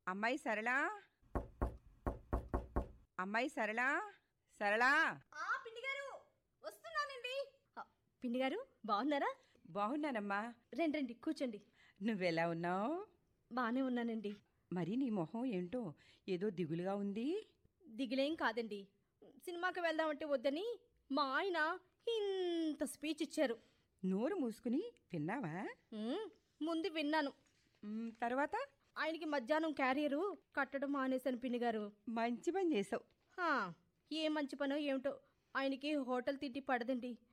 అమ్మాయి సరళా అమ్మాయి సరళా సరళా ఆ పిండి గారు వస్తున్నానండి ఆ, పిండి గారు బాగున్నారా బాగున్నానమ్మా రండి రండి కూర్చోండి నువ్వెలా ఉన్నావు బాగానే ఉన్నానండి మరి నీ మొహం ఏంటో ఏదో దిగులుగా ఉంది దిగులేం కాదండి సినిమాకి వెళ్దామంటే వద్దని మా ఆయన ఇంత స్పీచ్ ఇచ్చారు నోరు మూసుకుని విన్నావా ఉమ్, ముందు విన్నాను మ్, తర్వాత ఆయనకి మధ్యాహ్నం క్యారియరు కట్టడం మానేశాను పిండి గారు మంచి పని చేసావు హా, ఏ మంచి పనో ఏమిటో ఆయనకి హోటల్ తిండి పడదండి